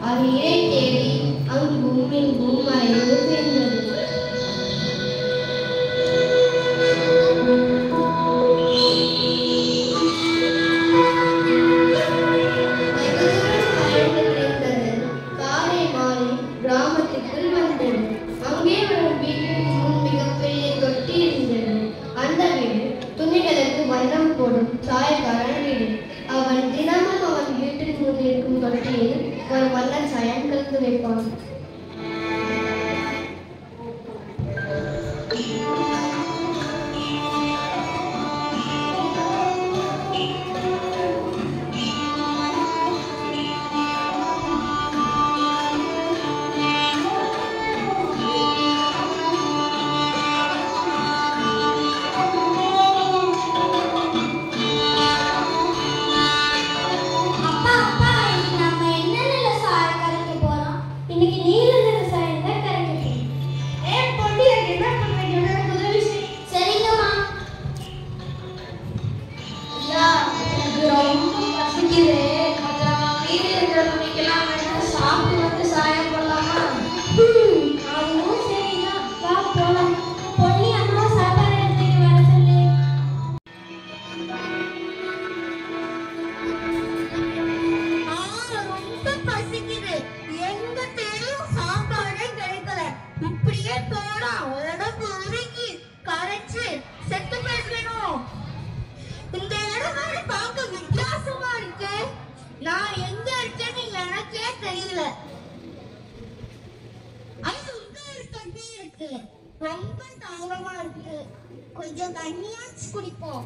அது இறை தேடி அங்கு பூமியில் பூமாயிருந்து பிரிந்தது காலை மாலை கிராமத்துக்குள் வந்தது அங்கே ஒரு வீட்டின் முன் மிகப்பெரிய தொட்டி இருந்தது அந்த வீடு துணிகளுக்கு வண்ணம் போடும் சாயக்காரன் வீடு அவன் தினமும் அவன் வீட்டின் முன் இருக்கும் தொட்டியில் ஒரு வண்ண சாயம் கலந்து வைப்பான் அப்பா அப்பா இன்னைக்கு நம்ம என்ன நிற சாயம் கரைக்க போறோம் இன்னைக்கு நீல நிற சாயம் தான் கரைக்க போறோம் ஏ பொடி என்ன பண்றீங்க எனக்கு உதவி செய் சரிங்கம்மா ஐயா எனக்கு ரொம்ப பசிக்குது கொஞ்சம் மீதி இருக்கிற துணிக்கெல்லாம் வேணா சாப்பிட்டு வந்து சாயம் போடலாமா அதுவும் சரிதான் வா போலாம் பொன்னி அம்மா சாப்பாடு எடுத்துட்டு வர சொல்லு ரொம்ப பசிக்குது எங்க தேடியும் சாப்பாடே கிடைக்கல இப்படியே போனா உடம்பு உருகி கரைச்சு செத்து போயிடணும் இந்த இடம் வேற பார்க்க வித்தியாசமா இருக்கு நான் எங்க இருக்கேன்னு எனக்கே தெரியல அது உங்க ஒரு தண்ணி இருக்கு ரொம்ப தாகமா இருக்கு கொஞ்சம் தண்ணியாச்சு குடிப்போம்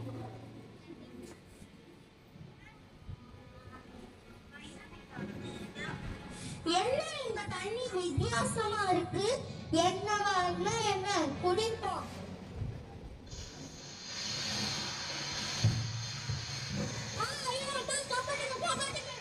என்ன இந்த தண்ணி வித்தியாசமா இருக்கு என்னவா இருந்தா என்ன குடிப்போம் ஆ, ஐயோ, அப்பா, காப்பாத்துங்க, காப்பாத்துங்க.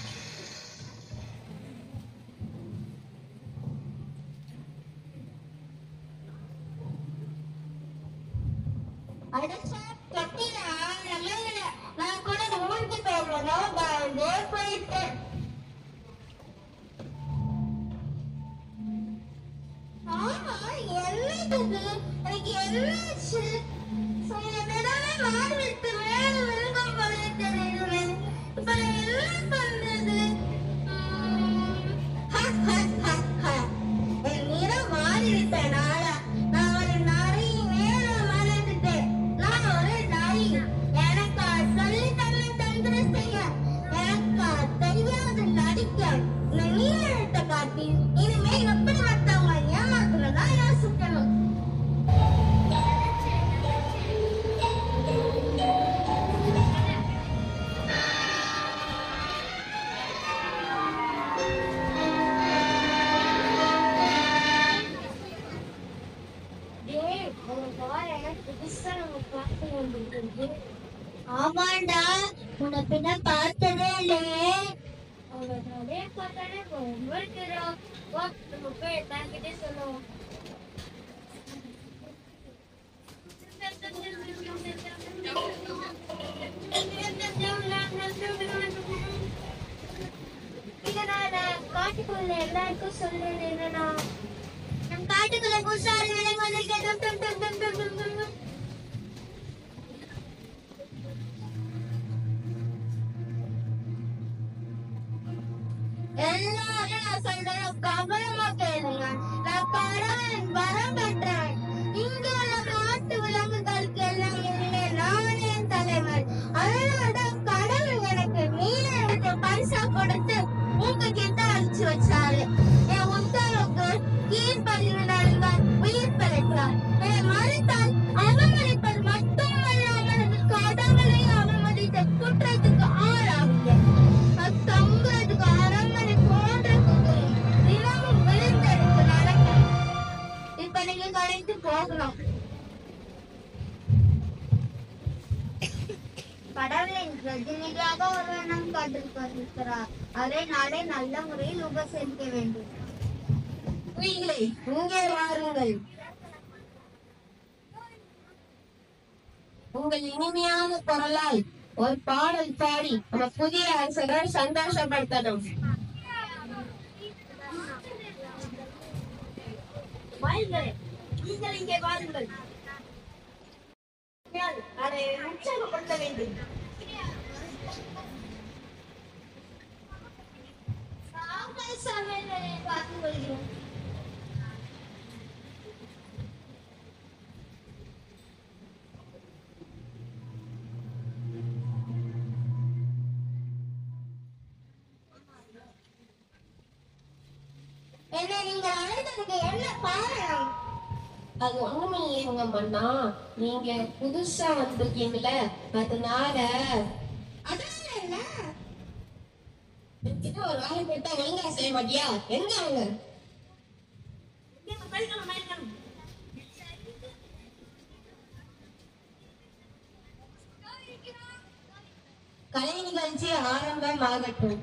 அடச்சே, தொட்டில ஆழமே இல்ல. நான் கூட ஊருக்கு போகணும் பயந்தே போயிட்டேன் ஆமா என்னது எனக்கு என்னாச்சு சில தடவை மாடு விட்டு மேல விழுங்கும் போலே தெரியுது இப்ப நான் என்ன பண்றது உம், ஹ, ஹ, ஹ, ஹ. என் நிறம் மாறிவிட்டனால நான் ஒரு நாரை மேல மறந்துட்டேன் நான் ஒரு நாய் எனக்கா சொல்லி தர தந்திர செய்ய எனக்கா தெரியாது நடிக்க இந்த நீரத்தை காட்டி இனிமே எப்படி மத்தவங்க ஏமாத்துறதா யோசிக்கணும் ஆமாண்டா உன்னை பின்ன பார்த்ததே இல்லையே அவனோடே பார்த்தாலே ரொம்ப இருக்கிறோம் வா நம்ம போய் எல்லார்கிட்டயும் சொல்லுவோம் இதை நான் காட்டுக்குள்ள எல்லாருக்கும் சொல்லுவேன் என்னன்னா நம் காட்டுக்குள்ள புதுசாக விலங்கு வந்திருக்கேன் டும் டும் டும் டும் டும் டும் டும் டும். எல்லாரும் நான் சொல்றேன் கவனமா கேளுங்க நான் கடவுளின் வரம் பெற்றேன் இங்க உள்ள காட்டு விலங்குகளுக்கு எல்லாம் இனிமே நானே தலைவர் அதனால கடவுள் எனக்கு மீன எடுத்து பரிசா கொடுத்து உங்ககிட்ட அனுப்பிச்சு வச்சாரு என் உத்தரவுக்கு கீழ்ப்படிவு நடந்தால் உயிர் பிழைத்தார் என்னை மறுத்தால் அவமதிப்பது மட்டுமல்லாமல் கடவுளை அவமதித்த குற்றத்துக்கு ஆளாகுங்க தங்குறதுக்கு அரண்மனை போன்ற குதிரை தினமும் விழுந்தெடுத்து நடக்கும் இப்ப நீங்க கலைத்து போகலாம் கடவுளின் பிரதிநிதியாக ஒருவர் நம் காட்டிருக்கிறார் அதை நாளை நல்ல முறையில் உபசரிக்க வேண்டும் நீங்களே இங்கே வாருங்கள் உங்கள் இனிமையான குரலால் ஒரு பாடல் பாடி நம்ம புதிய அரசரை சந்தோஷப்படுத்தணும் மயில்களே நீங்கள் இங்கே வாருங்கள் நான் அதை உற்சாகப்படுத்த வேண்டும் நாங்கள் சமையலை பார்த்து வருகிறோம் என்னை நீங்கள் அழைத்ததுக்கு என்ன காரணம் அது ஒண்ணுமே இல்லைங்க மண்ணா நீங்க புதுசா வந்திருக்கீங்கள அதனால அதனால என்ன என்கிட்ட ஒரு வேலை கொடுத்தா ஒழுங்கா செய்ய மாட்டியா எங்க அவங்க கலை நிகழ்ச்சி ஆரம்பம் ஆகட்டும்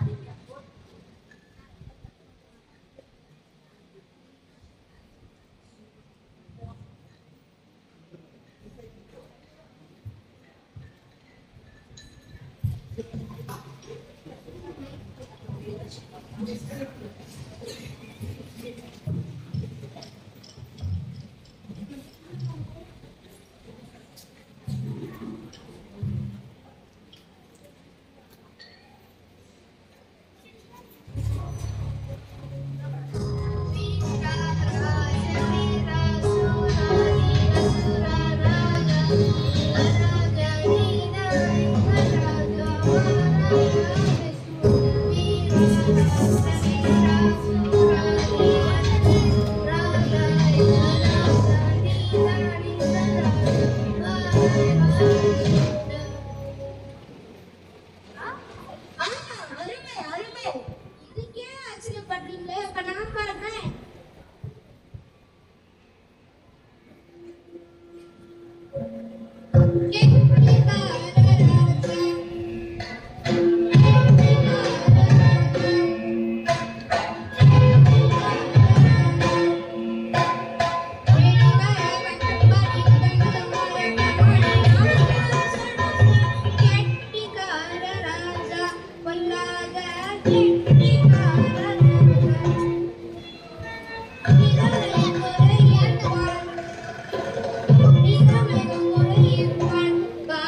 அருமை அருமை இதுக்கே ஆச்சரியப்படுறீங்களே அப்ப நான் பாடுறேன் கெட்டிக்கார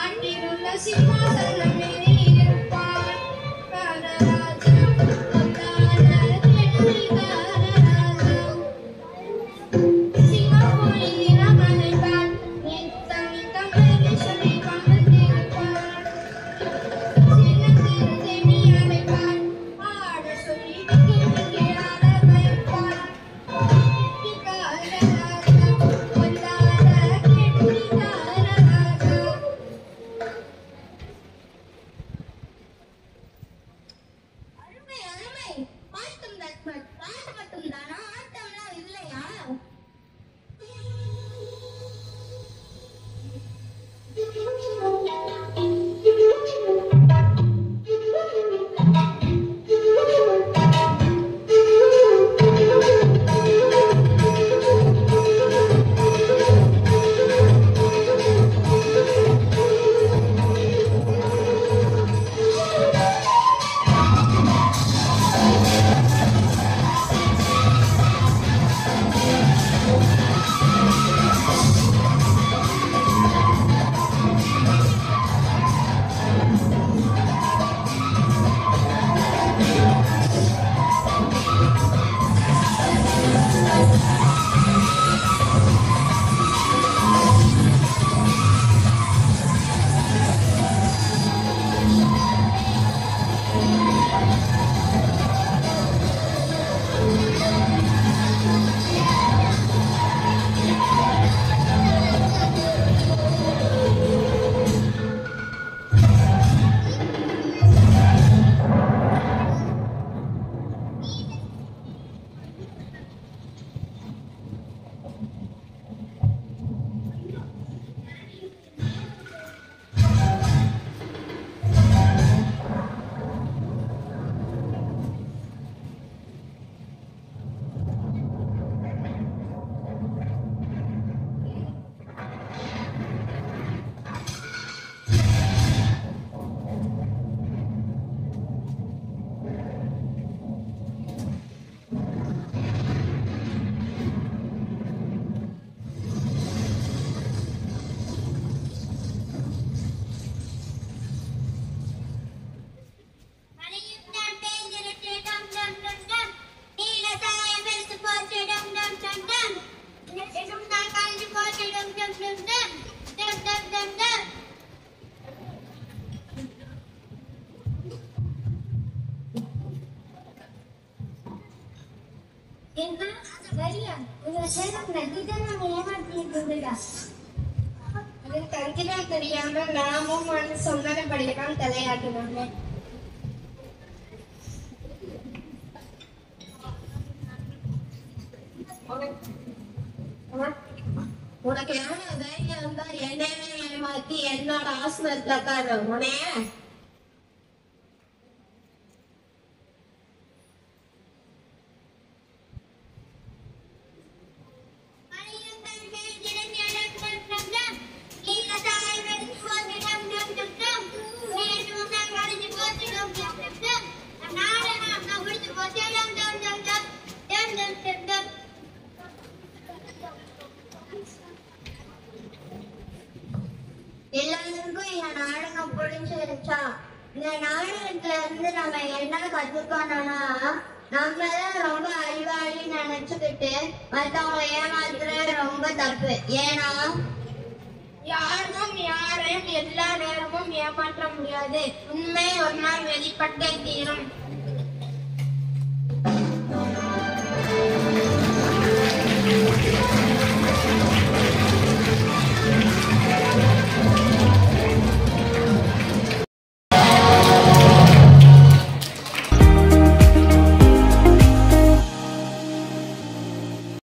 என்ன சரியா உங்க சேலம் நதிதான் நம்ம ஏமாத்திட்டு இருந்ததா அது தங்கினா தெரியாம நாமும் வந்து சொன்னபடியெல்லாம் தலையாட்டுவாங்க உனக்கு எவ்வளவு தைரியம் இருந்தா என்னையே ஏமாத்தி என்னோட ஆசிரமத்துல உட்காரு உனைய எல்லாருக்கும் என் நாடகம் புரிஞ்சிருச்சா இந்த நாடகத்துல இருந்து நம்ம என்ன கத்துக்கணும்னா நம்ம தான் ரொம்ப அறிவாளி நினைச்சுக்கிட்டு மத்தவங்க ஏமாத்துறது ரொம்ப தப்பு ஏன்னா யாரும் யாரையும் எல்லா நேரமும் ஏமாற்ற முடியாது உண்மை ஒரு நாள் வெளிப்பட்டே தீரும் ஆ